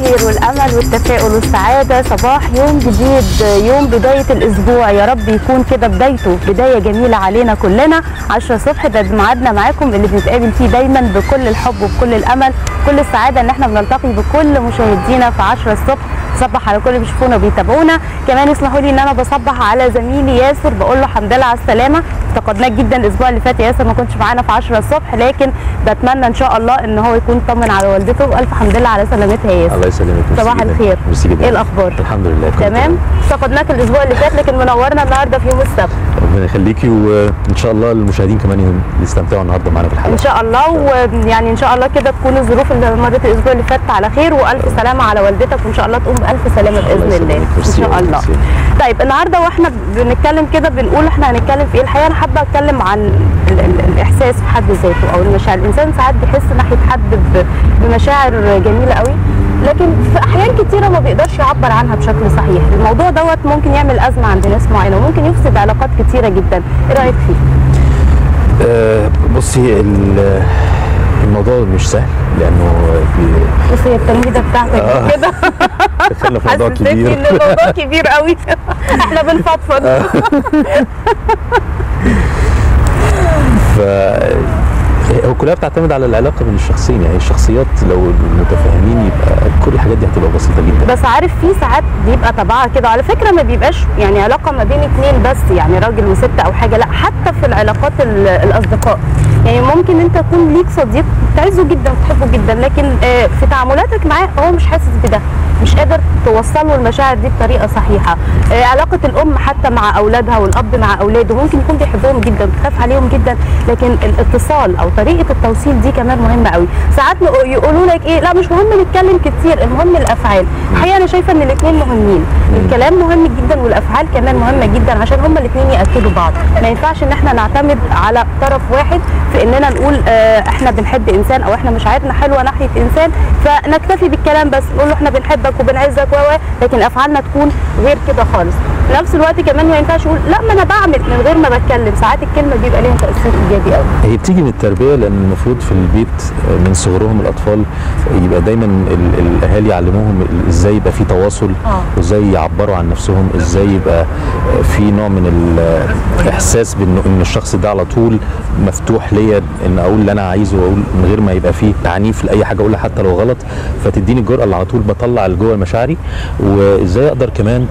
الخير والامل والتفاؤل والسعاده صباح يوم جديد يوم بدايه الاسبوع يا رب يكون كده بدايته بدايه جميله علينا كلنا 10 الصبح ده ميعادنا معاكم اللي بنتقابل فيه دايما بكل الحب وبكل الامل كل السعاده ان احنا بنلتقي بكل مشاهدينا في 10 الصبح بصبح على كل اللي بيشوفونا وبيتابعونا كمان اسمحوا لي ان انا بصبح على زميلي ياسر بقول له الحمد لله على السلامه افتقدناك جدا الاسبوع اللي فات يا ياسر ما كنتش معانا في 10 الصبح لكن بتمنى ان شاء الله ان هو يكون طمن على والدته والف حمد لله على سلامتها يا ياسر الله يسلمك ميرسي صباح جداً. الخير. ميرسي جدا ايه الاخبار الحمد لله كله تمام افتقدناك الاسبوع اللي فات لكن منورنا النهارده في يوم السبت ربنا يخليكي وان شاء الله المشاهدين كمان يستمتعوا النهارده معانا في الحلقه ان شاء الله ويعني ان شاء الله كده تكون الظروف اللي مرت الاسبوع اللي فات على خير والف سلامه على والدتك وان شاء الله تقوم بالف سلامه الله باذن الله يسلمك. ان ميرسي شاء أوي. الله ميرسي. طيب النهارده واحنا بنتكلم كده بنقول احنا هنتكلم في ايه الحقيقه انا حابه اتكلم عن ال ال الاحساس في حد ذاته او المشاعر الانسان ساعات بيحس ناحيه حد ب- بمشاعر جميله قوي لكن في احيان كتيره ما بيقدرش يعبر عنها بشكل صحيح الموضوع دوت ممكن يعمل ازمه عند ناس معينه وممكن يفسد علاقات كتيره جدا ايه رايك فيه آه بصي ال- الموضوع مش سهل لانه بي- بصي هي التلميذه بتاعتك آه. كده دخلنا في موضوع حسستني كبير ان الموضوع كبير قوي احنا بنفضفض ف هو كلها بتعتمد على العلاقه بين الشخصين يعني الشخصيات لو متفاهمين يبقى كل الحاجات دي هتبقى بسيطه جدا بس عارف في ساعات بيبقى طبعها كده على فكره ما بيبقاش يعني علاقه ما بين اتنين بس يعني راجل وست او حاجه لا حتى في العلاقات ال- الاصدقاء يعني ممكن انت يكون ليك صديق بتعزه جدا وتحبه جدا لكن آه، في تعاملاتك معاه هو مش حاسس بده مش قادر توصل له المشاعر دي بطريقه صحيحه آه، علاقه الام حتى مع اولادها والاب مع اولاده ممكن يكون بيحبهم جدا بتخاف عليهم جدا لكن الاتصال او طريقه التوصيل دي كمان مهمه قوي ساعات نق- يقولوا لك ايه لا مش مهم نتكلم كتير المهم الافعال الحقيقه انا شايفه ان الاثنين مهمين الكلام مهم جدا والافعال كمان مهمه جدا عشان هما الاثنين ياكدوا بعض ما ينفعش ان احنا نعتمد على طرف واحد في اننا نقول آه احنا بنحب انسان او احنا مشاعرنا حلوه ناحيه انسان فنكتفي بالكلام بس نقول له احنا بنحبك وبنعزك و و لكن افعالنا تكون غير كده خالص في نفس الوقت كمان ما ينفعش اقول لا ما انا بعمل من غير ما بتكلم ساعات الكلمه بيبقى ليها تاثير ايجابي قوي هي بتيجي من التربيه لان المفروض في البيت من صغرهم الاطفال يبقى دايما ال- الاهالي يعلموهم ال- ازاي يبقى في تواصل آه. وازاي يعبروا عن نفسهم ازاي يبقى في نوع من الاحساس بان ان الشخص ده على طول مفتوح ليا ان اقول اللي انا عايزه واقول من غير ما يبقى فيه تعنيف لاي حاجه اقولها حتى لو غلط فتديني الجرأه اللي على طول بطلع اللي جوه مشاعري وازاي اقدر كمان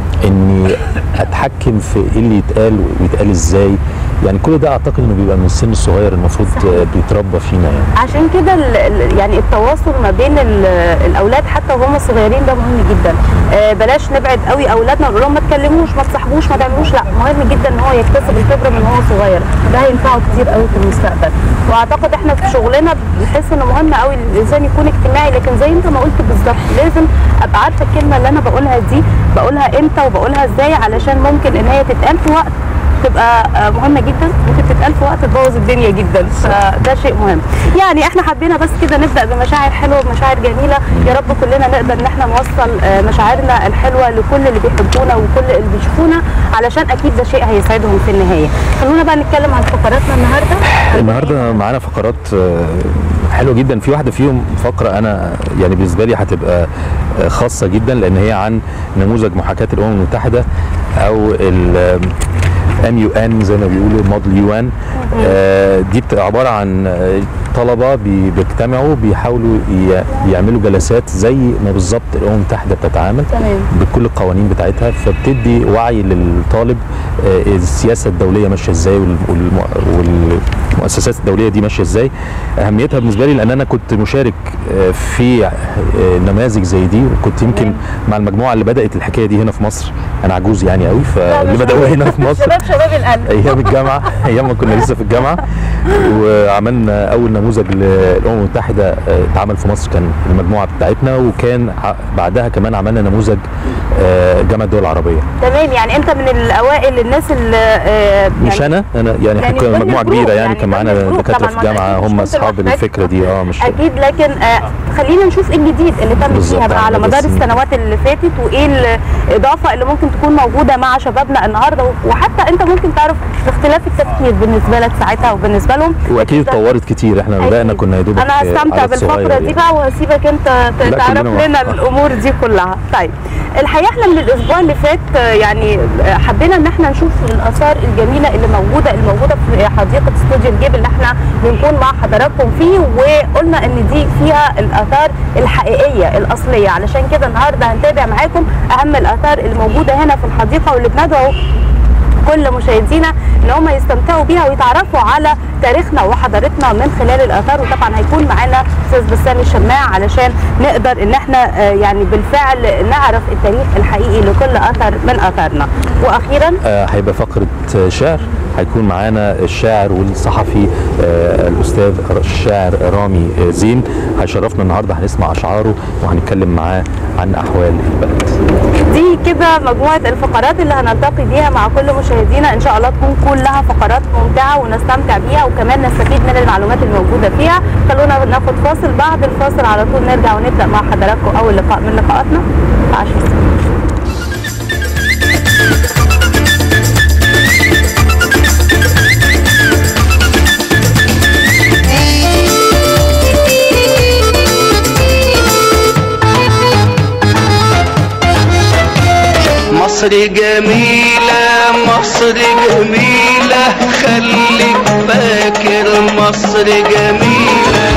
اني اتحكم في ايه اللي يتقال ويتقال ازاي يعني كل ده اعتقد انه بيبقى من السن الصغير المفروض آه، بيتربى فينا يعني عشان كده ال- ال- يعني التواصل ما بين ال- الاولاد حتى وهم صغيرين ده مهم جدا آه، بلاش نبعد قوي اولادنا نقول لهم ما تكلموش ما تصاحبوش ما تعملوش لا مهم جدا ان هو يكتسب الخبره من هو صغير ده هينفعه كتير قوي في المستقبل واعتقد احنا في شغلنا بنحس انه مهم قوي الانسان يكون اجتماعي لكن زي انت ما قلت بالظبط لازم ابقى عارفه الكلمه اللي انا بقولها دي بقولها امتى وبقولها ازاي علشان ممكن ان هي تتقال في وقت تبقى آه، مهمه جدا ممكن تتقال في وقت تبوظ الدنيا جدا فده شيء مهم يعني احنا حبينا بس كده نبدا بمشاعر حلوه ومشاعر جميله يا رب كلنا نقدر ان احنا نوصل آه، مشاعرنا الحلوه لكل اللي بيحبونا وكل اللي بيشوفونا علشان اكيد ده شيء هيسعدهم في النهايه خلونا بقى نتكلم عن فقراتنا النهارده النهارده معانا فقرات آه، حلوه جدا في واحده فيهم فقره انا يعني بالنسبه لي هتبقى آه، خاصه جدا لان هي عن نموذج محاكاه الامم المتحده او ال ام يو ان زي ما بيقولوا موديل يو ان دي بتبقى عباره عن آه، طلبه بي- بيجتمعوا بيحاولوا ي- يعملوا جلسات زي ما بالظبط الامم المتحده بتتعامل تمام بكل القوانين بتاعتها فبتدي وعي للطالب آه، السياسه الدوليه ماشيه ازاي والم- والم- والمؤسسات الدوليه دي ماشيه ازاي اهميتها بالنسبه لي لان انا كنت مشارك آه، في آه، نماذج زي دي وكنت يمكن مع المجموعه اللي بدات الحكايه دي هنا في مصر انا عجوز يعني قوي فاللي بداوها هنا في مصر شباب شباب القلب ايام الجامعه ايام ما كنا لسه في الجامعه وعملنا اول نموذج للامم المتحده آه، اتعمل في مصر كان المجموعه بتاعتنا وكان ع- بعدها كمان عملنا نموذج آه، جامعه الدول العربيه تمام يعني انت من الاوائل الناس اللي آه، مش انا انا يعني احنا يعني كنا ضمن مجموعه الجروب، كبيره يعني يعني كان ضمن معانا الجروب دكاتره طبعاً، في ما الجامعه أكيد مش هم كنت اصحاب لوحدك. الفكره دي اه مش اكيد لكن آه خلينا نشوف ايه الجديد اللي تم بالظبط، فيها بقى على يعني مدار بس- السنوات اللي فاتت وايه الاضافه اللي ممكن تكون موجوده مع شبابنا النهارده وحتى انت ممكن تعرف اختلاف التفكير بالنسبه لك ساعتها وبالنسبه لهم واكيد اتطورت كتير احنا ما بدانا كنا يا دوبك انا هستمتع عدد صغير بالفقره دي يعني. بقى وهسيبك انت ت- لا، تعرف كلنا لنا مع- الامور دي كلها طيب الحقيقه احنا من الاسبوع اللي فات آه، يعني آه، حبينا ان احنا نشوف الاثار الجميله اللي موجوده اللي موجوده في حديقه استوديو الجيب اللي احنا بنكون مع حضراتكم فيه وقلنا ان دي فيها الاثار الحقيقيه الاصليه علشان كده النهارده هنتابع معاكم اهم الاثار اللي موجوده هنا في الحديقه واللي بندعو كل مشاهدينا ان هم يستمتعوا بيها ويتعرفوا على تاريخنا وحضارتنا من خلال الاثار وطبعا هيكون معانا استاذ بسام الشماع علشان نقدر ان احنا آه، يعني بالفعل نعرف التاريخ الحقيقي لكل اثر من اثارنا واخيرا آه، هيبقى فقرة آه، شعر هيكون معانا الشاعر والصحفي آه، الأستاذ الشاعر رامي آه، زين هيشرفنا النهاردة هنسمع أشعاره وهنتكلم معاه عن أحوال البلد دي كده مجموعه الفقرات اللي هنلتقي بيها مع كل مشاهدينا ان شاء الله تكون كلها فقرات ممتعه ونستمتع بيها وكمان نستفيد من المعلومات الموجوده فيها خلونا ناخد فاصل بعد الفاصل على طول نرجع ونبدا مع حضراتكم اول لقاء من لقاءاتنا في 10 سنين مصر جميلة مصر جميلة خليك فاكر مصر جميلة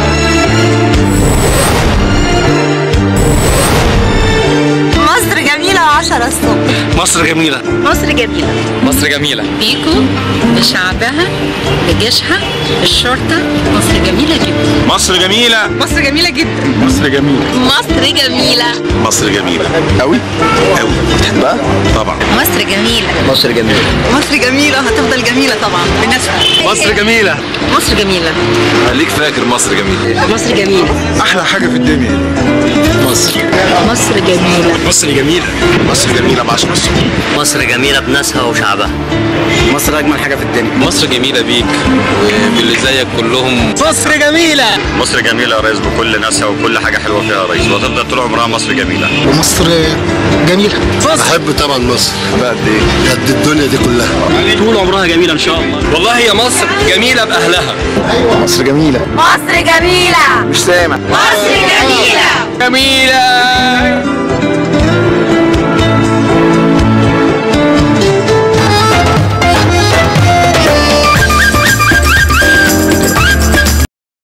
مصر جميلة وعشرة الصبح مصر جميلة مصر جميلة مصر جميلة بيكو بشعبها بجيشها بالشرطة مصر جميلة جدا مصر جميلة مصر جميلة جدا مصر جميلة مصر جميلة مصر جميلة أوي أوي بتحبها؟ طبعا مصر جميلة مصر جميلة مصر جميلة هتفضل جميلة طبعا بناسها مصر جميلة مصر جميلة خليك فاكر مصر جميلة مصر جميلة أحلى حاجة في الدنيا مصر مصر جميلة مصر جميلة مصر جميلة بعشق مصر مصر جميلة بناسها وشعبها مصر أجمل حاجة في الدنيا مصر جميلة بيك وباللي زيك كلهم مصر جميلة مصر جميلة يا ريس بكل ناسها وكل حاجة حلوة فيها يا ريس وهتفضل طول عمرها مصر جميلة مصر جميلة بحب طبعا مصر بقد إيه؟ قد الدنيا دي كلها طول عمرها جميلة إن شاء الله والله هي مصر جميلة بأهلها مصر جميلة مصر جميلة مش سامع مصر جميلة جميلة